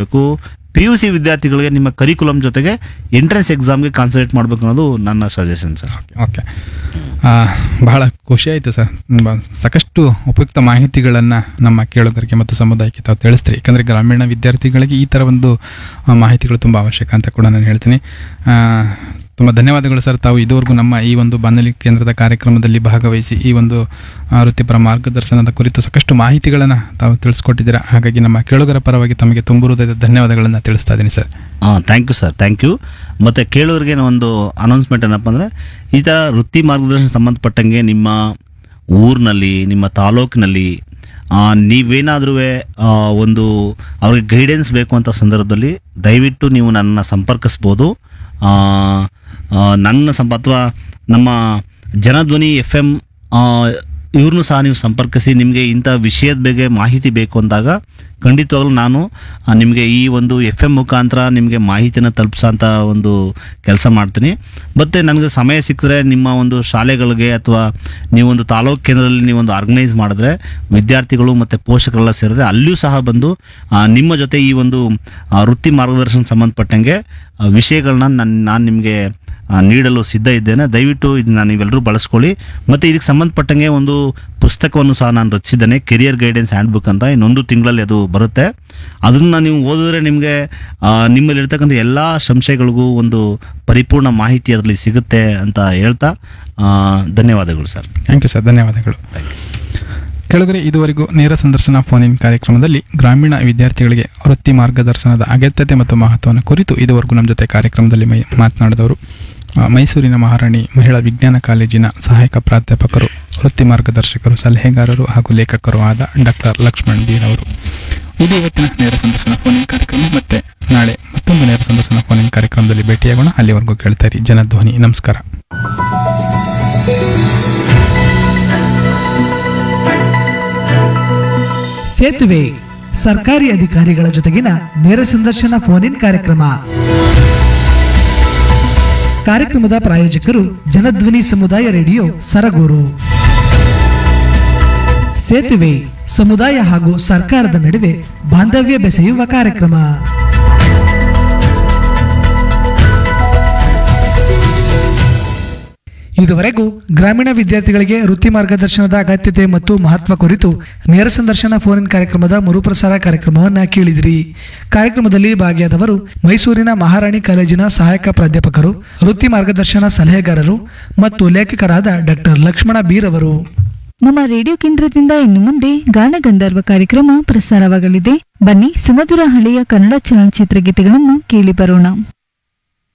ಮಾಡಬೇಕು P U C ವಿದ್ಯಾರ್ಥಿಗಳಿಗೆ ನಿಮ್ಮ ಕರಿಕುಲಮ್ ಜೊತೆಗೆ ಎಂಟ್ರೆನ್ಸ್ ಎಕ್ಸಾಮ್ಗೆ ಕಾನ್ಸಂಟ್ರೇಟ್ ಮಾಡಬೇಕು ಅನ್ನೋದು ನನ್ನ ಸಜೆಷನ್ ಸರ್ ಓಕೆ ಆ, ಬಹಳ ಖುಷಿ ಆಯಿತು ಸರ್ ತುಂಬ ಸಾಕಷ್ಟು ಉಪಯುಕ್ತ ಮಾಹಿತಿಗಳನ್ನು ನಮ್ಮ ಕೇಳುಗರಿಗೆ ಮತ್ತು ಸಮುದಾಯಕ್ಕೆ ತಾವು ತಿಳಿಸ್ತೀರಿ ಯಾಕಂದರೆ ಗ್ರಾಮೀಣ ವಿದ್ಯಾರ್ಥಿಗಳಿಗೆ ಈ ಥರ ಒಂದು ಆ, ಮಾಹಿತಿಗಳು ತುಂಬ ಅವಶ್ಯಕ ಅಂತ ಕೂಡ ನಾನು ಹೇಳ್ತೀನಿ ತುಂಬ ಧನ್ಯವಾದಗಳು ಸರ್ ತಾವು ಇದುವರೆಗೂ ನಮ್ಮ ಈ ಒಂದು ಬಾನುಲಿ ಕೇಂದ್ರದ ಕಾರ್ಯಕ್ರಮದಲ್ಲಿ ಭಾಗವಹಿಸಿ ಈ ಒಂದು ಆ, ವೃತ್ತಿಪರ ಮಾರ್ಗದರ್ಶನದ ಕುರಿತು ಸಾಕಷ್ಟು ಮಾಹಿತಿಗಳನ್ನು ತಾವು ತಿಳಿಸ್ಕೊಟ್ಟಿದ್ದೀರಾ ಹಾಗಾಗಿ ನಮ್ಮ ಕೇಳುಗರ ಪರವಾಗಿ ತಮಗೆ ತುಂಬ ಹೃದಯದ ಧನ್ಯವಾದಗಳನ್ನು ತಿಳಿಸ್ತಾ ಇದ್ದೀನಿ ಸರ್ ಹಾಂ thank you sir thank you ಮತ್ತು ಕೇಳೋರಿಗೆ ಒಂದು ಅನೌನ್ಸ್ಮೆಂಟ್ ಏನಪ್ಪ ಅಂದರೆ ಈ ಥರ ವೃತ್ತಿ ಮಾರ್ಗದರ್ಶನ ಸಂಬಂಧಪಟ್ಟಂಗೆ ನಿಮ್ಮ ಊರಿನಲ್ಲಿ ನಿಮ್ಮ ತಾಲೂಕಿನಲ್ಲಿ ನೀವೇನಾದ್ರೂ ಒಂದು ಅವ್ರಿಗೆ ಗೈಡೆನ್ಸ್ ಬೇಕು ಅಂತ ಸಂದರ್ಭದಲ್ಲಿ ದಯವಿಟ್ಟು ನೀವು ನನ್ನ ಸಂಪರ್ಕಿಸ್ಬೋದು ಆ, ಆ, ನನ್ನ ಸಂಪ ಅಥವಾ ನಮ್ಮ ಜನಧ್ವನಿ ಎಫ್ ಎಮ್ ಇವ್ರನ್ನೂ ಸಹ ನೀವು ಸಂಪರ್ಕಿಸಿ ನಿಮಗೆ ಇಂಥ ವಿಷಯದ ಬಗ್ಗೆ ಮಾಹಿತಿ ಬೇಕು ಅಂದಾಗ ಖಂಡಿತವಾಗ್ಲೂ ನಾನು ಆ, ನಿಮಗೆ ಈ ಒಂದು ಎಫ್ ಎಮ್ ಮುಖಾಂತರ ನಿಮಗೆ ಮಾಹಿತಿನ ತಲುಪಿಸೋಂಥ ಒಂದು ಕೆಲಸ ಮಾಡ್ತೀನಿ ಮತ್ತು ನನಗೆ ಸಮಯ ಸಿಕ್ಕಿದ್ರೆ ನಿಮ್ಮ ಒಂದು ಶಾಲೆಗಳಿಗೆ ಅಥವಾ ನೀವೊಂದು ತಾಲೂಕು ಕೇಂದ್ರದಲ್ಲಿ ನೀವೊಂದು ಆರ್ಗನೈಸ್ ಮಾಡಿದ್ರೆ ವಿದ್ಯಾರ್ಥಿಗಳು ಮತ್ತು ಪೋಷಕರೆಲ್ಲ ಸೇರಿದ್ರೆ ಅಲ್ಲಿಯೂ ಸಹ ಬಂದು ಆ, ನಿಮ್ಮ ಜೊತೆ ಈ ಒಂದು ಆ, ವೃತ್ತಿ ಮಾರ್ಗದರ್ಶನ ಸಂಬಂಧಪಟ್ಟಂಗೆ ಆ, ವಿಷಯಗಳನ್ನ ನಾನು ನಾನು ನಿಮಗೆ ಆ, ನೀಡಲು ಸಿದ್ಧ ಇದ್ದೇನೆ ದಯವಿಟ್ಟು ಇದನ್ನ ನೀವೆಲ್ಲರೂ ಬಳಸ್ಕೊಳ್ಳಿ ಮತ್ತು ಇದಕ್ಕೆ ಸಂಬಂಧಪಟ್ಟಂಗೆ ಒಂದು ಪುಸ್ತಕವನ್ನು ಸಹ ನಾನು ರಚಿಸಿದ್ದೇನೆ ಕೆರಿಯರ್ ಗೈಡೆನ್ಸ್ ಹ್ಯಾಂಡ್ ಬುಕ್ ಅಂತ ಇನ್ನೊಂದು ತಿಂಗಳಲ್ಲಿ ಅದು ಬರುತ್ತೆ ಅದನ್ನು ನೀವು ಓದಿದ್ರೆ ನಿಮಗೆ ನಿಮ್ಮಲ್ಲಿರ್ತಕ್ಕಂಥ ಎಲ್ಲ ಸಂಶಯಗಳಿಗೂ ಒಂದು ಪರಿಪೂರ್ಣ ಮಾಹಿತಿ ಅದರಲ್ಲಿ ಸಿಗುತ್ತೆ ಅಂತ ಹೇಳ್ತಾ ಆ, ಧನ್ಯವಾದಗಳು ಸರ್ ಥ್ಯಾಂಕ್ ಯು ಸರ್ ಧನ್ಯವಾದಗಳು ಥ್ಯಾಂಕ್ ಯು ಕೆಳಗರೆ ಇದುವರೆಗೂ ನೇರ ಸಂದರ್ಶನ ಫೋನ್ ಇನ್ ಕಾರ್ಯಕ್ರಮದಲ್ಲಿ ಗ್ರಾಮೀಣ ವಿದ್ಯಾರ್ಥಿಗಳಿಗೆ ವೃತ್ತಿ ಮಾರ್ಗದರ್ಶನದ ಅಗತ್ಯತೆ ಮತ್ತು ಮಹತ್ವವನ್ನು ಕುರಿತು ಇದುವರೆಗೂ ನಮ್ಮ ಜೊತೆ ಕಾರ್ಯಕ್ರಮದಲ್ಲಿ ಮೈ ಮಾತನಾಡಿದವರು ಆ, ಮೈಸೂರಿನ ಮಹಾರಾಣಿ ಮಹಿಳಾ ವಿಜ್ಞಾನ ಕಾಲೇಜಿನ ಸಹಾಯಕ ಪ್ರಾಧ್ಯಾಪಕರು ವೃತ್ತಿ ಮಾರ್ಗದರ್ಶಕರು ಸಲಹೆಗಾರರು ಹಾಗೂ ಲೇಖಕರು ಆದ ಡಾಕ್ಟರ್ ಲಕ್ಷ್ಮಣ್ ಬೀರ್ ಅವರು ಇದು ಇವತ್ತಿನ ನೇರ ಸಂದರ್ಶನ ಫೋನ್ ಇನ್ ಕಾರ್ಯಕ್ರಮ ಮತ್ತೆ ನಾಳೆ ಮತ್ತೊಂದು ನೇರ ಸಂದರ್ಶನ ಫೋನ್ ಇನ್ ಕಾರ್ಯಕ್ರಮದಲ್ಲಿ ಭೇಟಿಯಾಗೋಣ ಅಲ್ಲಿವರೆಗೂ ಕೇಳ್ತಾ ಇರಿ ಜನಧ್ವನಿ ನಮಸ್ಕಾರ ಸೇತುವೆ ಸರ್ಕಾರಿ ಅಧಿಕಾರಿಗಳ ಜೊತೆಗಿನ ನೇರ ಸಂದರ್ಶನ ಫೋನ್ ಇನ್ ಕಾರ್ಯಕ್ರಮ ಕಾರ್ಯಕ್ರಮದ ಪ್ರಾಯೋಜಕರು ಜನಧ್ವನಿ ಸಮುದಾಯ ರೇಡಿಯೋ ಸರಗೂರು ಸೇತುವೆ ಸಮುದಾಯ ಹಾಗೂ ಸರ್ಕಾರದ ನಡುವೆ ಬಾಂಧವ್ಯ ಬೆಸೆಯುವ ಕಾರ್ಯಕ್ರಮ ಇದುವರೆಗೂ ಗ್ರಾಮೀಣ ವಿದ್ಯಾರ್ಥಿಗಳಿಗೆ ವೃತ್ತಿ ಮಾರ್ಗದರ್ಶನದ ಅಗತ್ಯತೆ ಮತ್ತು ಮಹತ್ವ ಕುರಿತು ನೇರ ಸಂದರ್ಶನ ಫೋನ್ ಇನ್ ಕಾರ್ಯಕ್ರಮದ ಮರುಪ್ರಸಾರ ಕಾರ್ಯಕ್ರಮವನ್ನು ಕೇಳಿದಿರಿ ಕಾರ್ಯಕ್ರಮದಲ್ಲಿ ಭಾಗಿಯಾದವರು ಮೈಸೂರಿನ ಮಹಾರಾಣಿ ಕಾಲೇಜಿನ ಸಹಾಯಕ ಪ್ರಾಧ್ಯಾಪಕರು ವೃತ್ತಿ ಮಾರ್ಗದರ್ಶನ ಸಲಹೆಗಾರರು ಮತ್ತು ಲೇಖಕರಾದ ಡಾಕ್ಟರ್ ಲಕ್ಷ್ಮಣ ಬೀರ್ ಅವರು ನಮ್ಮ ರೇಡಿಯೋ ಕೇಂದ್ರದಿಂದ ಇನ್ನು ಮುಂದೆ ಗಾನಗಂಧರ್ವ ಕಾರ್ಯಕ್ರಮ ಪ್ರಸಾರವಾಗಲಿದೆ ಬನ್ನಿ ಸುಮಧುರ ಹಳೆಯ ಕನ್ನಡ ಚಲನಚಿತ್ರ ಗೀತೆಗಳನ್ನು ಕೇಳಿ ಬರೋಣ